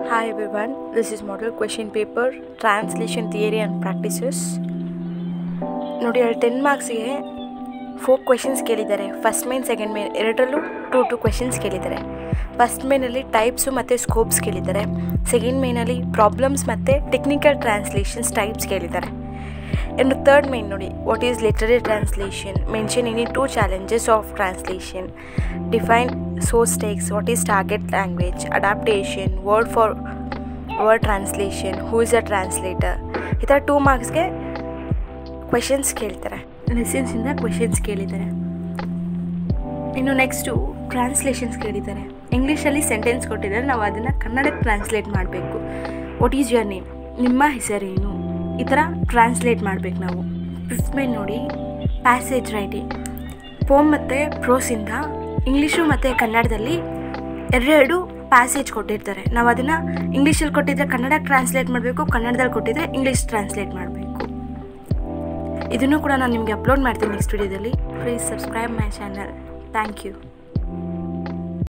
Hi everyone, this is model question paper translation theory and practices. ನೋಡಿ ಅಲ್ಲಿ ten ಮಾರ್ಕ್ಸಿಗೆ four questions ಕೇಳಿದ್ದಾರೆ first main second main ಎರಡರಲ್ಲೂ two two questions ಕೇಳಿದ್ದಾರೆ first ಮೇನಲ್ಲಿ types ಮತ್ತು ಸ್ಕೋಪ್ಸ್ ಕೇಳಿದ್ದಾರೆ ಸೆಕೆಂಡ್ ಮೇನಲ್ಲಿ ಪ್ರಾಬ್ಲಮ್ಸ್ ಮತ್ತು ಟೆಕ್ನಿಕಲ್ ಟ್ರಾನ್ಸ್ಲೇಷನ್ಸ್ ಟೈಪ್ಸ್ ಕೇಳಿದ್ದಾರೆ ಇನ್ನು ಥರ್ಡ್ ಮೇನ್ ನೋಡಿ what is literary translation mention any two challenges of translation define source text what is target language adaptation word for word translation who is a translator ಈ ಥರ two ಮಾರ್ಕ್ಸ್ಗೆ questions ಕೇಳ್ತಾರೆ ಲೆಸನ್ಸಿಂದ questions ಕೇಳಿದ್ದಾರೆ ಇನ್ನು next translations ಕೇಳಿದ್ದಾರೆ ಇಂಗ್ಲೀಷಲ್ಲಿ sentence ಕೊಟ್ಟಿದ್ದಾರೆ ನಾವು ಅದನ್ನು ಕನ್ನಡಕ್ಕೆ ಟ್ರಾನ್ಸ್ಲೇಟ್ ಮಾಡಬೇಕು ವಾಟ್ ಈಸ್ ಯುವರ್ ನೇಮ್ ನಿಮ್ಮ ಹೆಸರೇನು ಈ ಥರ ಟ್ರಾನ್ಸ್ಲೇಟ್ ಮಾಡಬೇಕು ನಾವು ಫಿಫ್ತ್ ಮೇನ್ ನೋಡಿ ಪ್ಯಾಸೇಜ್ ರೈಟಿಂಗ್ ಪೋಮ್ ಮತ್ತು ಪ್ರೋಸಿಂದ ಇಂಗ್ಲೀಷು ಮತ್ತು ಕನ್ನಡದಲ್ಲಿ ಎರಡೆರಡು ಪ್ಯಾಸೇಜ್ ಕೊಟ್ಟಿರ್ತಾರೆ ನಾವು ಅದನ್ನು ಇಂಗ್ಲೀಷಲ್ಲಿ ಕೊಟ್ಟಿದ್ರೆ ಕನ್ನಡಕ್ಕೆ ಟ್ರಾನ್ಸ್ಲೇಟ್ ಮಾಡಬೇಕು ಕನ್ನಡದಲ್ಲಿ ಕೊಟ್ಟಿದ್ರೆ ಇಂಗ್ಲೀಷ್ ಟ್ರಾನ್ಸ್ಲೇಟ್ ಮಾಡಬೇಕು ಇದನ್ನು ಕೂಡ ನಾನು ನಿಮಗೆ ಅಪ್ಲೋಡ್ ಮಾಡ್ತೀನಿ ನೆಕ್ಸ್ಟ್ ವಿಡಿಯೋದಲ್ಲಿ please subscribe my channel thank you